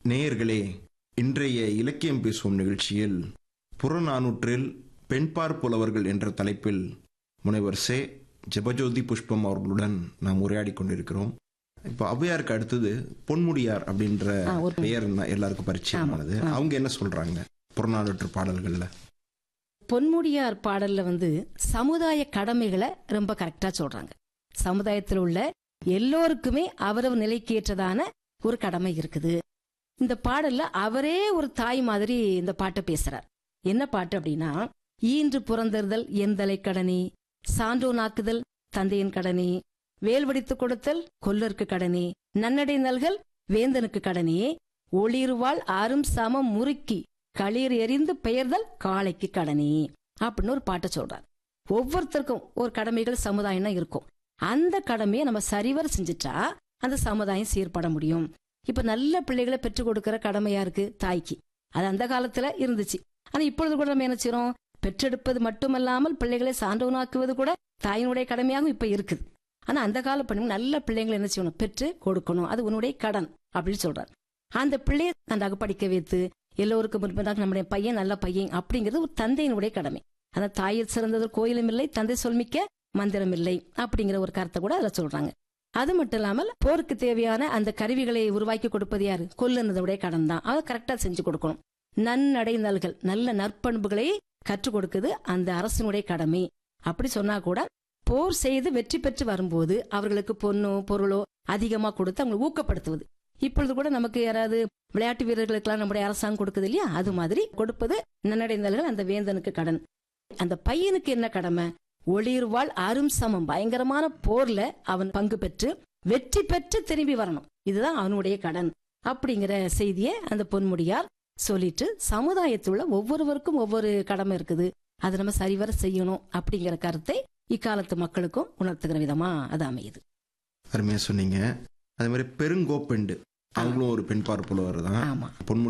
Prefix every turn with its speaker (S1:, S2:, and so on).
S1: நேயர்களே இன்றைய இலக்கியம் பேசுவோம் நிகழ்ச்சியில் புறநானூற்றில் பெண்பார் புலவர்கள் என்ற தலைப்பில் முனைவர் சே ஜெபஜோதி புஷ்பம் அவர்களுடன் நாம் உரையாடி கொண்டிருக்கிறோம் இப்போ ஔவையாருக்கு அடுத்தது பொன்முடியார் அப்படின்ற
S2: ஆ, ஒரு
S1: பெயர் ந- எல்லாருக்கும் பரிச்சயமானது
S2: ஆமா, ஆ.
S1: அவங்க என்ன சொல்றாங்க புறநானூற்று பாடல்கள்ல
S2: பொன்முடியார் பாடல்ல வந்து சமுதாய கடமைகளை ரொம்ப கரெக்டா சொல்றாங்க சமுதாயத்தில் உள்ள எல்லோருக்குமே அவரவர் நிலைக்கு ஏற்றதான ஒரு கடமை இருக்குது இந்த பாடல்ல அவரே ஒரு தாய் மாதிரி இந்த பாட்டை பேசுறார் என்ன பாட்டு அப்படின்னா ஈன்று புறந்தறுதல் எந்தலை கடனி சான்றோனாக்குதல் தந்தையின் கடனி வேல்வடித்து கொடுத்தல் கொல்லருக்கு கடனி நன்னடை நல்கல் வேந்தனுக்கு கடனி ஒளிர்வாள் ஆறும் சமம் முறுக்கி களிர் எறிந்து பெயர்தல் காளைக்கு கடனி அப்படின்னு ஒரு பாட்டை சொல்றார் ஒவ்வொருத்தருக்கும் ஒரு கடமைகள் சமுதாயம்னா இருக்கும் அந்த கடமையை நம்ம சரிவர செஞ்சுட்டா அந்த சமுதாயம் சீர்பட முடியும் இப்ப நல்ல பிள்ளைகளை பெற்றுக் கொடுக்கிற கடமை யாருக்கு தாய்க்கு அது அந்த காலத்துல இருந்துச்சு ஆனா இப்பொழுது கூட நம்ம என்ன செய்றோம் பெற்றெடுப்பது மட்டுமல்லாமல் பிள்ளைகளை சான்றவனாக்குவது கூட தாயினுடைய கடமையாகவும் இப்ப இருக்குது ஆனா அந்த கால பெண்கள் நல்ல பிள்ளைங்களை என்ன செய்யணும் பெற்று கொடுக்கணும் அது உன்னுடைய கடன் அப்படின்னு சொல்றார் அந்த பிள்ளையை நன்றாக படிக்க வைத்து எல்லோருக்கும் முன்பதாக நம்முடைய பையன் நல்ல பையன் அப்படிங்கிறது ஒரு தந்தையினுடைய கடமை அந்த தாயில் சிறந்தது கோயிலும் இல்லை தந்தை சொல்மிக்க மந்திரம் இல்லை அப்படிங்கிற ஒரு கருத்தை கூட அதுல சொல்றாங்க அது மட்டும் இல்லாமல் போருக்கு தேவையான அந்த கருவிகளை உருவாக்கி கொடுப்பது யாரு கொல்லுனதுடைய கடன் தான் அதை கரெக்டா செஞ்சு கொடுக்கணும் நன்னடைந்தல்கள் நல்ல நற்பண்புகளை கற்றுக் கொடுக்குது அந்த அரசனுடைய கடமை அப்படி சொன்னா கூட போர் செய்து வெற்றி பெற்று வரும்போது அவர்களுக்கு பொண்ணோ பொருளோ அதிகமா கொடுத்து அவங்களை ஊக்கப்படுத்துவது இப்பொழுது கூட நமக்கு யாராவது விளையாட்டு வீரர்களுக்கெல்லாம் நம்முடைய அரசாங்கம் கொடுக்குது இல்லையா அது மாதிரி கொடுப்பது நன்னடைந்தல்கள் அந்த வேந்தனுக்கு கடன் அந்த பையனுக்கு என்ன கடமை ஒளிர்வாள் அரும் சமம் பயங்கரமான போர்ல அவன் பங்கு பெற்று வெற்றி பெற்று திரும்பி வரணும் இதுதான் அவனுடைய கடன் அப்படிங்கிற செய்தியை அந்த பொன்முடியார் சொல்லிட்டு சமுதாயத்தில் உள்ள ஒவ்வொருவருக்கும் ஒவ்வொரு கடமை இருக்குது அதை நம்ம சரிவர செய்யணும் அப்படிங்கிற கருத்தை இக்காலத்து மக்களுக்கும் உணர்த்துகிற விதமா அது அமையுது
S1: அருமையா சொன்னீங்க அதே மாதிரி பெருங்கோப்பெண்டு அவங்களும் ஒரு பெண்பார் புலவர் தான்
S2: ஆமா
S1: பொன்முடி